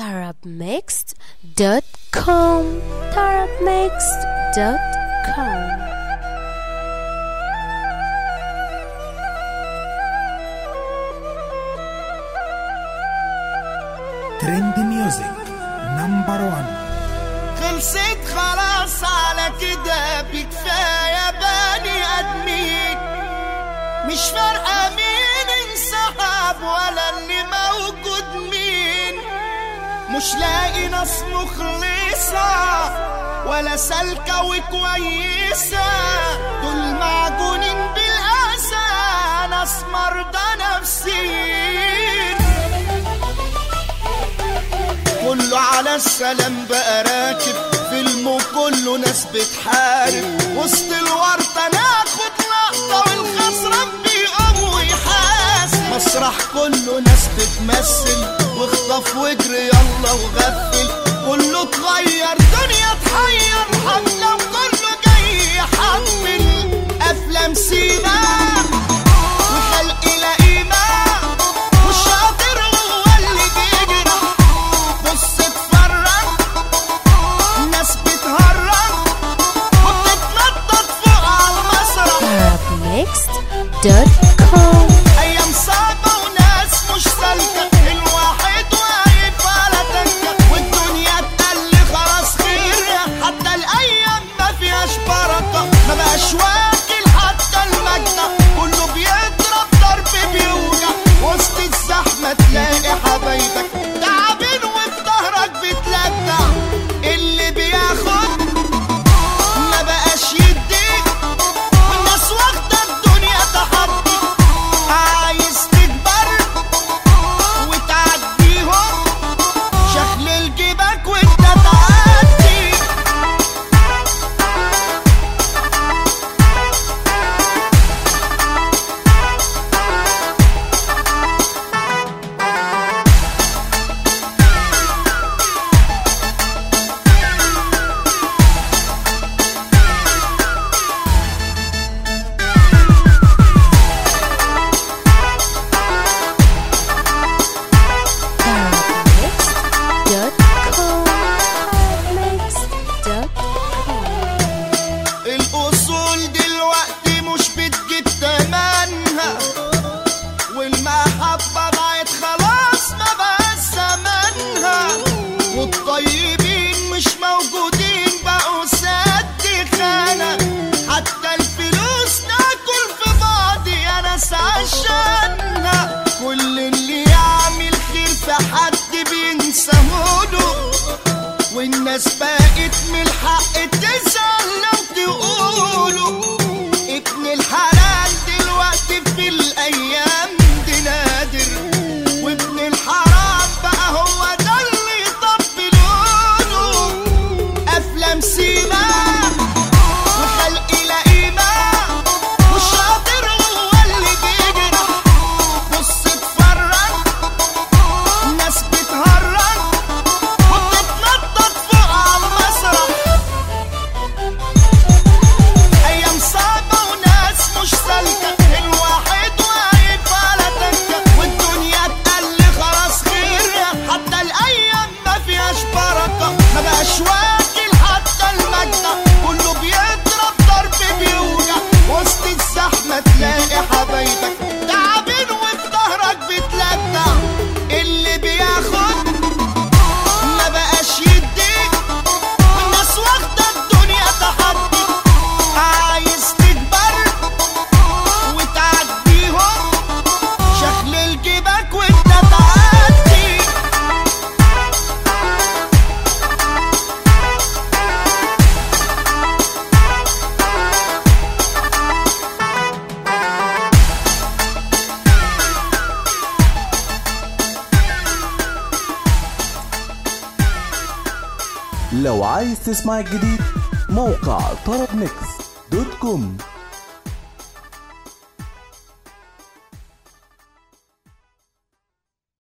tarabmixed.com tarabmixed.com ترند ميوزك نمبر 1 خلصت خلاص على كده بكفاية بني آدمين مش فارقة مين انسحب ولا اللي موجود مين مش لاقي ناس مخلصة ولا سالكة وكويسة دول معجونين بالأسى ناس مرضى نفسيين كله على السلام بقى راكب فيلم كله ناس بتحارب وسط الورطة ناخد لقطة والخسران بيقوم ويحاسب مسرح كله ناس بتمثل واخطف واجري يلا وغفل كله اتغير دنيا تحير حملة وكله جاي يحمل أفلام سيما وخلق لئيمة والشاطر هو اللي بيجرح بص اتفرج الناس بتهرج وبتتنطط فوق على المسرح tarabmixed.com ايام صعبة وناس مش سالكة الواحد واقف على تكة والدنيا تقل خلاص خير حتى الايام ما فيهاش بركة ما بقاش واكل حتى المجنة كله بيضرب ضرب بيوجع وسط الزحمة تلاقي حبايبك تعبين وفي ظهرك بتلدع اللي بياخد ما بقاش يديك والناس واخدة الدنيا تحدي عايز تكبر وتعديهم شكل جيبك وانت تعدي tarabmixed.com tarabmixed.com الاصول دلوقتي مش بتجيب تمنها والمحبة بقت خلاص ما بقاش زمانها والطيبين مش موجودين بقوا سد خانة حتى الفلوس ناكل في بعض يا ناس عشانها كل اللي يعمل خير في حد بينساهوله والناس بقت من الحق تزعل لو تقولوا ابن الحلال دلوقتي في الايام دي نادر وابن الحرام بقى هو ده اللي يطبل له افلام سيما وخلق لئيمة والشاطر هو اللي بيجرح بص اتفرج الناس بتهرج وبتتنطط فوق على المسرح ايام صعبة وناس مش سالكة الواحد واقف على تكة والدنيا تقل خلاص خير حتى الايام ما فيهاش بركة ما بقاش واكل حتى المجنة كله بيضرب ضرب بيوجع وسط الزحمة تلاقي حبايبك تعبين وفي ظهرك بتلدع اللي بياخد ما بقاش يديك والناس واخدة الدنيا تحدي عايز تكبر وتعديهم شكل جيبك وانت تعدي لو عايز تسمع الجديد موقع طرب ميكس دوت كوم